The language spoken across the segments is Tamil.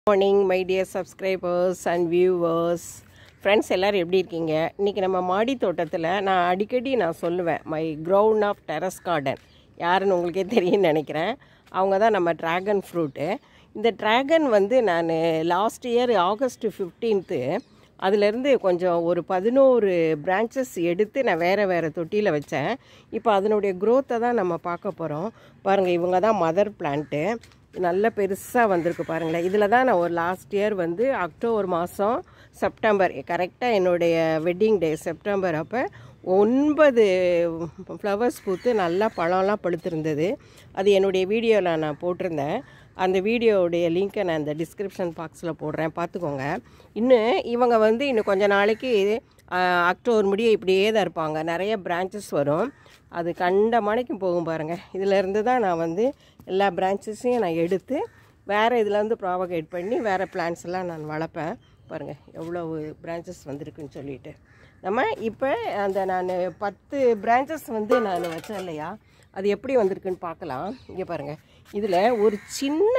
morning my dear subscribers and viewers friends எல்லோரும் எப்படி இருக்கீங்க இன்றைக்கி நம்ம மாடி தோட்டத்தில் நான் அடிக்கடி நான் சொல்லுவேன் my ground of terrace garden யாருன்னு உங்களுக்கே தெரியும்னு நினைக்கிறேன் அவங்க தான் நம்ம ட்ராகன் ஃப்ரூட்டு இந்த ட்ராகன் வந்து நான் லாஸ்ட் இயர் ஆகஸ்ட் ஃபிஃப்டீன்த்து அதுலேருந்து கொஞ்சம் ஒரு பதினோரு பிரான்ச்சஸ் எடுத்து நான் வேறு வேறு தொட்டியில் வச்சேன் இப்போ அதனுடைய க்ரோத்தை தான் நம்ம பார்க்க போகிறோம் பாருங்கள் இவங்க தான் மதர் பிளான்ட்டு நல்ல பெருசாக வந்திருக்கு பாருங்களேன் இதில் தான் நான் ஒரு லாஸ்ட் இயர் வந்து அக்டோபர் மாதம் செப்டம்பர் கரெக்டாக என்னுடைய வெட்டிங் டே செப்டம்பர் அப்போ ஒன்பது ஃப்ளவர்ஸ் பூத்து நல்லா பழம்லாம் பழுத்திருந்தது அது என்னுடைய வீடியோவில் நான் போட்டிருந்தேன் அந்த வீடியோவுடைய லிங்க்கை நான் இந்த டிஸ்கிரிப்ஷன் பாக்ஸில் போடுறேன் பார்த்துக்கோங்க இன்னும் இவங்க வந்து இன்னும் கொஞ்ச நாளைக்கு ஆஹ், அக்டோபர் முடிய இப்படியே தான் இருப்பாங்க நிறைய பிரான்ச்சஸ் வரும் அது கண்ட மணிக்கும் போகும் பாருங்கள் இதிலேருந்து தான் நான் வந்து எல்லா பிரான்ச்சஸையும் நான் எடுத்து வேறு இதில் வந்து ப்ராவகேட் பண்ணி வேறு பிளான்ஸ் எல்லாம் நான் வளர்ப்பேன் பாருங்கள் எவ்வளவு பிரான்ச்சஸ் வந்திருக்குன்னு சொல்லிட்டு நம்ம இப்போ அந்த நான் பத்து பிரான்ச்சஸ் வந்து நான் வச்சேன் இல்லையா அது எப்படி வந்திருக்குன்னு பார்க்கலாம் இங்கே பாருங்கள் இதில் ஒரு சின்ன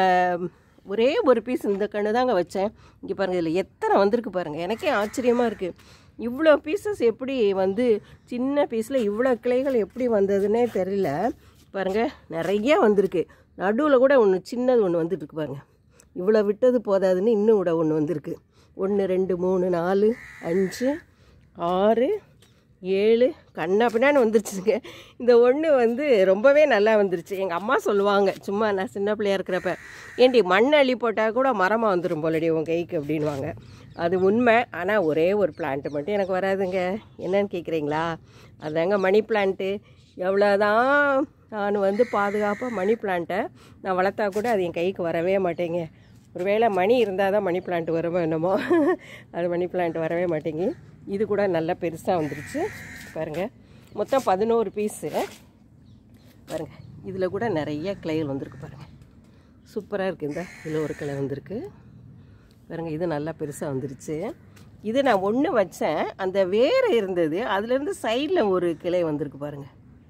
ஒரே ஒரு பீஸ் இந்த கண்ணு தாங்க வச்சேன் இங்கே பாருங்கள் இதில் எத்தனை வந்திருக்கு பாருங்கள் எனக்கே ஆச்சரியமாக இருக்குது இவ்வளோ பீசஸ் எப்படி வந்து சின்ன பீஸில் இவ்வளோ கிளைகள் எப்படி வந்ததுன்னே தெரியல பாருங்கள் நிறைய வந்திருக்கு நடுவில் கூட ஒன்று சின்னது ஒன்று வந்துட்டு இருக்கு பாருங்கள் இவ்வளோ விட்டது போதாதுன்னு இன்னும் கூட ஒன்று வந்திருக்கு ஒன்று ரெண்டு மூணு நாலு அஞ்சு ஆறு ஏழு கண்ணா பின்னான்னு வந்துருச்சுங்க இந்த ஒன்று வந்து ரொம்பவே நல்லா வந்துருச்சு எங்கள் அம்மா சொல்லுவாங்க சும்மா நான் சின்ன பிள்ளையா இருக்கிறப்ப ஏண்டி மண் அள்ளி போட்டால் கூட மரமாக வந்துடும் போலடி உன் கைக்கு அப்படின்வாங்க அது உண்மை ஆனால் ஒரே ஒரு பிளான்ட்டு மட்டும் எனக்கு வராதுங்க என்னன்னு கேட்குறீங்களா அதாங்க மணி பிளான்ட்டு எவ்வளோதான் நான் வந்து பாதுகாப்பாக மணி பிளான்ட்டை நான் வளர்த்தா கூட அது என் கைக்கு வரவே மாட்டேங்க ஒருவேளை மணி இருந்தால் தான் மணி பிளான்ட் வருமோ என்னமோ அது மணி பிளான்ட் வரவே மாட்டேங்கி இது கூட நல்லா பெருசாக வந்துருச்சு பாருங்கள் மொத்தம் பதினோரு பீஸு பாருங்கள் இதில் கூட நிறைய கிளைகள் வந்திருக்கு பாருங்கள் சூப்பராக இருக்குது இந்த இதில் ஒரு கிளை வந்திருக்கு பாருங்கள் இது நல்லா பெருசாக வந்துருச்சு இது நான் ஒன்று வச்சேன் அந்த வேறு இருந்தது அதுலேருந்து சைடில் ஒரு கிளை வந்திருக்கு பாருங்கள்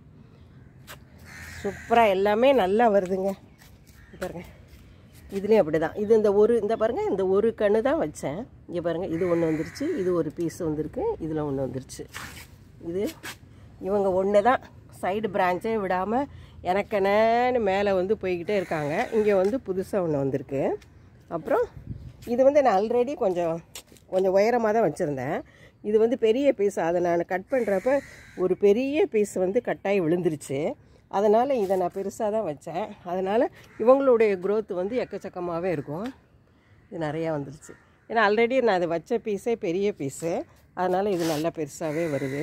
சூப்பராக எல்லாமே நல்லா வருதுங்க இங்க பாருங்க இதுலேயும் அப்படி தான் இது இந்த ஒரு இந்த பாருங்கள் இந்த ஒரு கன்று தான் வச்சேன் இங்கே பாருங்கள் இது ஒன்று வந்துருச்சு இது ஒரு பீஸ் வந்திருக்கு இதில் ஒன்று வந்துருச்சு இது இவங்க ஒன்று தான் சைடு பிரான்ச்சே விடாமல் எனக்கெனன்னு மேலே வந்து போய்கிட்டே இருக்காங்க இங்கே வந்து புதுசாக ஒன்று வந்திருக்கு அப்புறம் இது வந்து நான் ஆல்ரெடி கொஞ்சம் கொஞ்சம் உயரமாக தான் வச்சுருந்தேன் இது வந்து பெரிய பீஸ் அதை நான் கட் பண்ணுறப்ப ஒரு பெரிய பீஸ் வந்து கட்டாயி விழுந்துருச்சு அதனால் இதை நான் பெருசாக தான் வச்சேன் அதனால் இவங்களுடைய growth வந்து எக்கச்சக்கமாகவே இருக்கும் இது நிறையா வந்துருச்சு ஏன்னா ஆல்ரெடி நான் அதை வச்ச பீஸே பெரிய பீஸு அதனால் இது நல்லா பெருசாகவே வருது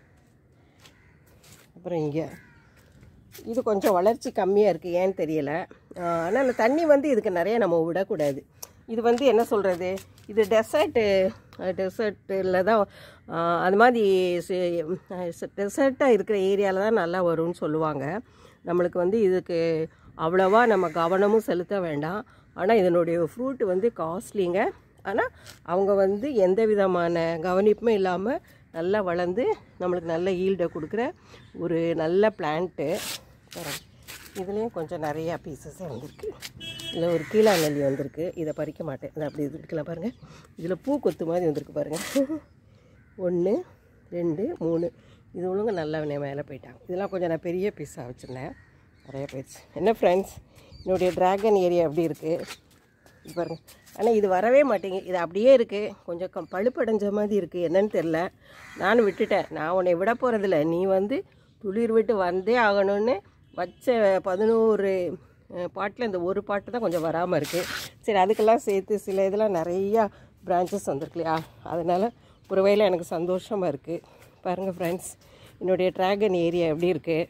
அப்புறம் இங்கே இது கொஞ்சம் வளர்ச்சி கம்மியாக இருக்குது ஏன்னு தெரியல ஆனால் அந்த தண்ணி வந்து இதுக்கு நிறைய நம்ம விடக்கூடாது இது வந்து என்ன சொல்கிறது இது டெசர்ட்டு டெசர்ட்டில் தான் ஆஹ், அது மாதிரி டெசர்ட்டாக இருக்கிற ஏரியாவில் தான் நல்லா வரும்னு சொல்லுவாங்க நம்மளுக்கு வந்து இதுக்கு அவ்வளோவா நம்ம கவனமும் செலுத்த வேண்டாம் ஆனால் இதனுடைய ஃப்ரூட் வந்து காஸ்ட்லிங்க ஆனால் அவங்க வந்து எந்த விதமான கவனிப்புமே இல்லாமல் நல்லா வளர்ந்து நம்மளுக்கு நல்ல ஈல்டை கொடுக்குற ஒரு நல்ல பிளான்ட்டு இதுலேயும் கொஞ்சம் நிறையா பீசஸே வந்திருக்கு இதில் ஒரு கீழா நெல்லி வந்திருக்கு இதை பறிக்க மாட்டேன் இதை அப்படி இருக்கலாம் பாருங்கள் இதில் பூ கொத்து மாதிரி வந்திருக்கு பாருங்கள் ஒன்று ரெண்டு மூணு இது ஒழுங்கு நல்லா நே- மேலே போயிட்டாங்க இதெல்லாம் கொஞ்சம் நான் பெரிய பீஸாக வச்சுருந்தேன் நிறைய போயிடுச்சு என்ன ஃப்ரெண்ட்ஸ் என்னுடைய ட்ராகன் ஏரியா எப்படி இருக்குது இது பாருங்க ஆனால் இது வரவே மாட்டேங்குது இது அப்படியே இருக்குது கொஞ்சம் கம் பழுப்படைஞ்ச மாதிரி இருக்குது என்னன்னு தெரில நானும் விட்டுட்டேன் நான் உன்னை விட போகிறதில்ல நீ வந்து துளிர் விட்டு வந்தே ஆகணும்னு வச்ச பதினோரு பாட்டில் இந்த ஒரு பாட்டு தான் கொஞ்சம் வராமல் இருக்குது சரி அதுக்கெல்லாம் சேர்த்து சில இதெல்லாம் நிறையா பிரான்ச்சஸ் வந்திருக்கு இல்லையா அதனால் ஒரு வகையில் எனக்கு சந்தோஷமாக இருக்குது பாருங்கள் ஃப்ரெண்ட்ஸ் என்னுடைய ட்ராகன் ஏரியா எப்படி இருக்குது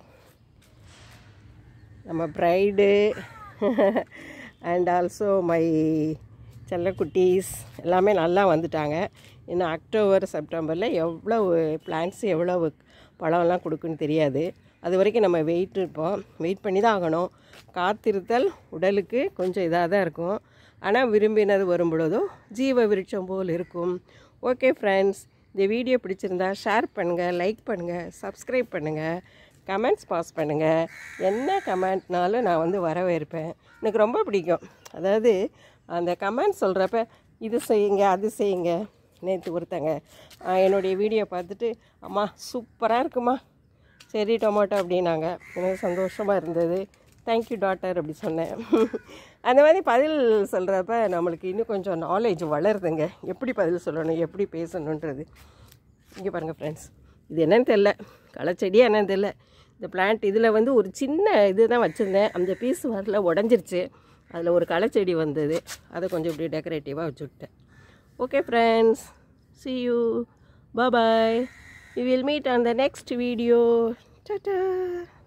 நம்ம ப்ரைடு அண்ட் ஆல்சோ மை செல்லக்குட்டீஸ் எல்லாமே நல்லா வந்துட்டாங்க இன்னும் அக்டோபர் செப்டம்பரில் எவ்வளவு பிளான்ஸ் எவ்வளவு பழம்லாம் கொடுக்குன்னு தெரியாது அது வரைக்கும் நம்ம வெயிட் இருப்போம் வெயிட் பண்ணி தான் ஆகணும் காத்திருத்தல் உடலுக்கு கொஞ்சம் இதாக தான் இருக்கும் ஆனால் விரும்பினது வரும் பொழுதோ ஜீவ விருட்சம் போல் இருக்கும் ஓகே ஃப்ரெண்ட்ஸ் இந்த வீடியோ பிடிச்சிருந்தா ஷேர் பண்ணுங்கள் லைக் பண்ணுங்கள் சப்ஸ்கிரைப் பண்ணுங்கள் கமெண்ட்ஸ் பாஸ் பண்ணுங்கள் என்ன கமெண்ட்னாலும் நான் வந்து வரவேற்பேன் எனக்கு ரொம்ப பிடிக்கும் அதாவது அந்த கமெண்ட் சொல்கிறப்ப இது செய்யுங்க அது செய்யுங்க நேற்று ஒருத்தங்க ஆ, என்னுடைய வீடியோ பார்த்துட்டு அம்மா சூப்பராக இருக்குமா சரி டொமேட்டோ அப்படின்னாங்க எனக்கு சந்தோஷமாக இருந்தது தேங்க்யூ டாட்டர் அப்படி சொன்னேன் அந்த மாதிரி பதில் சொல்கிறப்ப நம்மளுக்கு இன்னும் கொஞ்சம் நாலேஜ் வளருதுங்க எப்படி பதில் சொல்லணும் எப்படி பேசணுன்றது இங்கே பாருங்கள் ஃப்ரெண்ட்ஸ் இது என்னன்னு தெரில களைச்செடியா என்னன்னு தெரில இந்த பிளான்ட் இதில் வந்து ஒரு சின்ன இது தான் வச்சுருந்தேன் அந்த பீஸ் வரல உடஞ்சிருச்சு அதில் ஒரு களைச்செடி வந்தது அதை கொஞ்சம் இப்படி டெக்கரேட்டிவாக வச்சு விட்டேன் okay friends see you bye bye we will meet on the next video ta